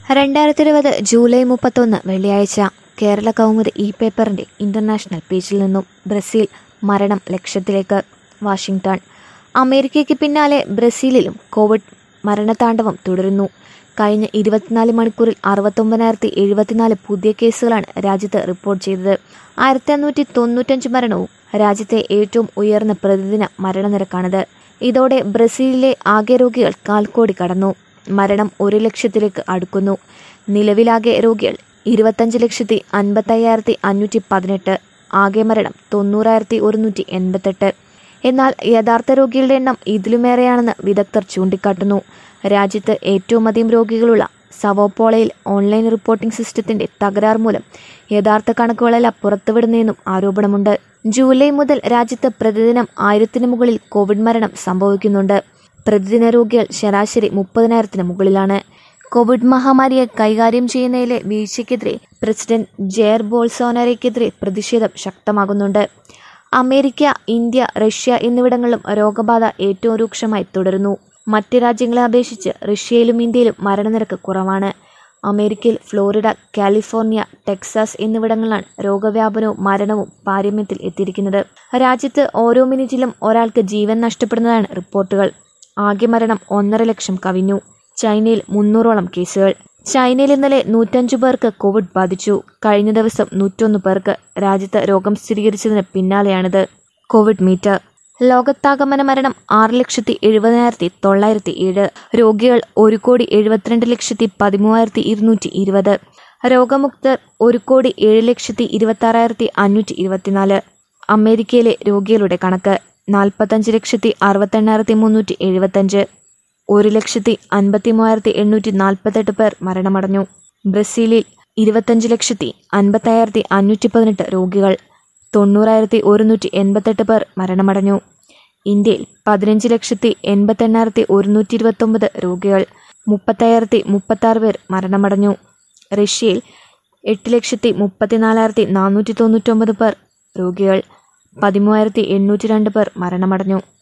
രണ്ടായിരത്തി ഇരുപത് ജൂലൈ മുപ്പത്തൊന്ന് വെള്ളിയാഴ്ച കേരള കൗമുദി ഇ പേപ്പറിന്റെ ഇന്റർനാഷണൽ പേജിൽ നിന്നും ബ്രസീൽ മരണം ലക്ഷത്തിലേക്ക് വാഷിംഗ്ടൺ അമേരിക്കയ്ക്ക് പിന്നാലെ ബ്രസീലിലും കോവിഡ് മരണതാണ്ഡവം തുടരുന്നു കഴിഞ്ഞ ഇരുപത്തിനാല് മണിക്കൂറിൽ അറുപത്തൊമ്പതിനായിരത്തി എഴുപത്തിനാല് പുതിയ കേസുകളാണ് രാജ്യത്ത് റിപ്പോർട്ട് ചെയ്തത് ആയിരത്തി അഞ്ഞൂറ്റി തൊണ്ണൂറ്റഞ്ച് മരണവും രാജ്യത്തെ ഏറ്റവും ഉയർന്ന പ്രതിദിന മരണനിരക്കാണിത് ഇതോടെ ബ്രസീലിലെ ആകെ രോഗികൾ കാൽക്കോടി കടന്നു മരണം ഒരു ലക്ഷത്തിലേക്ക് അടുക്കുന്നു നിലവിലാകെ രോഗികൾ ഇരുപത്തഞ്ച് ലക്ഷത്തി അൻപത്തയ്യായിരത്തി അഞ്ഞൂറ്റി പതിനെട്ട് ആകെ മരണം തൊണ്ണൂറായിരത്തി ഒരുന്നൂറ്റി എൺപത്തെട്ട് എന്നാൽ യഥാർത്ഥ രോഗികളുടെ എണ്ണം ഇതിലുമേറെയാണെന്ന് വിദഗ്ധർ ചൂണ്ടിക്കാട്ടുന്നു രാജ്യത്ത് ഏറ്റവും അധികം രോഗികളുള്ള സവോപോളയിൽ ഓൺലൈൻ റിപ്പോർട്ടിംഗ് സിസ്റ്റത്തിന്റെ തകരാർ മൂലം യഥാർത്ഥ കണക്കുകളല്ല പുറത്തുവിടുന്നതെന്നും ആരോപണമുണ്ട് ജൂലൈ മുതൽ രാജ്യത്ത് പ്രതിദിനം ആയിരത്തിന് മുകളിൽ കോവിഡ് മരണം സംഭവിക്കുന്നുണ്ട് പ്രതിദിന രോഗികൾ ശരാശരി മുപ്പതിനായിരത്തിന് മുകളിലാണ് കോവിഡ് മഹാമാരിയെ കൈകാര്യം ചെയ്യുന്നതിലെ വീഴ്ചയ്ക്കെതിരെ പ്രസിഡന്റ് ജെയർ ബോൾസോനരയ്ക്കെതിരെ പ്രതിഷേധം ശക്തമാകുന്നുണ്ട് അമേരിക്ക ഇന്ത്യ റഷ്യ എന്നിവിടങ്ങളിലും രോഗബാധ ഏറ്റവും രൂക്ഷമായി തുടരുന്നു മറ്റ് രാജ്യങ്ങളെ അപേക്ഷിച്ച് റഷ്യയിലും ഇന്ത്യയിലും മരണനിരക്ക് കുറവാണ് അമേരിക്കയിൽ ഫ്ലോറിഡ കാലിഫോർണിയ ടെക്സാസ് എന്നിവിടങ്ങളിലാണ് രോഗവ്യാപനവും മരണവും പാരമ്യത്തിൽ എത്തിയിരിക്കുന്നത് രാജ്യത്ത് ഓരോ മിനിറ്റിലും ഒരാൾക്ക് ജീവൻ നഷ്ടപ്പെടുന്നതാണ് റിപ്പോർട്ടുകൾ ആകെ മരണം ഒന്നര ലക്ഷം കവിഞ്ഞു ചൈനയിൽ മുന്നൂറോളം കേസുകൾ ചൈനയിൽ ഇന്നലെ നൂറ്റഞ്ചു പേർക്ക് കോവിഡ് ബാധിച്ചു കഴിഞ്ഞ ദിവസം നൂറ്റൊന്ന് പേർക്ക് രാജ്യത്ത് രോഗം സ്ഥിരീകരിച്ചതിന് പിന്നാലെയാണിത് കോവിഡ് മീറ്റർ ലോകത്താകമന മരണം ആറ് ലക്ഷത്തി എഴുപതിനായിരത്തി തൊള്ളായിരത്തി ഏഴ് രോഗികൾ ഒരു കോടി എഴുപത്തിരണ്ട് ലക്ഷത്തി പതിമൂവായിരത്തി ഇരുന്നൂറ്റി ഇരുപത് രോഗമുക്തർ ഒരു കോടി ഏഴ് ലക്ഷത്തി ഇരുപത്തി ആറായിരത്തി അഞ്ഞൂറ്റി ഇരുപത്തിനാല് അമേരിക്കയിലെ രോഗികളുടെ കണക്ക് നാൽപ്പത്തഞ്ച് ലക്ഷത്തി അറുപത്തെണ്ണായിരത്തി മുന്നൂറ്റി എഴുപത്തഞ്ച് ഒരു ലക്ഷത്തി അൻപത്തി മൂവായിരത്തി എണ്ണൂറ്റി നാൽപ്പത്തെട്ട് പേർ മരണമടഞ്ഞു ബ്രസീലിൽ ഇരുപത്തഞ്ച് ലക്ഷത്തി അൻപത്തയ്യായിരത്തി അഞ്ഞൂറ്റി പതിനെട്ട് രോഗികൾ തൊണ്ണൂറായിരത്തി ഒരുന്നൂറ്റി എൺപത്തെട്ട് പേർ മരണമടഞ്ഞു ഇന്ത്യയിൽ പതിനഞ്ച് ലക്ഷത്തി എൺപത്തെണ്ണായിരത്തി ഒരുന്നൂറ്റി ഇരുപത്തൊമ്പത് രോഗികൾ മുപ്പത്തയ്യായിരത്തി മുപ്പത്താറ് പേർ മരണമടഞ്ഞു റഷ്യയിൽ എട്ട് ലക്ഷത്തി മുപ്പത്തിനാലായിരത്തി നാനൂറ്റി തൊണ്ണൂറ്റൊമ്പത് പേർ രോഗികൾ പതിമൂവായിരത്തി എണ്ണൂറ്റി രണ്ട് പേർ മരണമടഞ്ഞു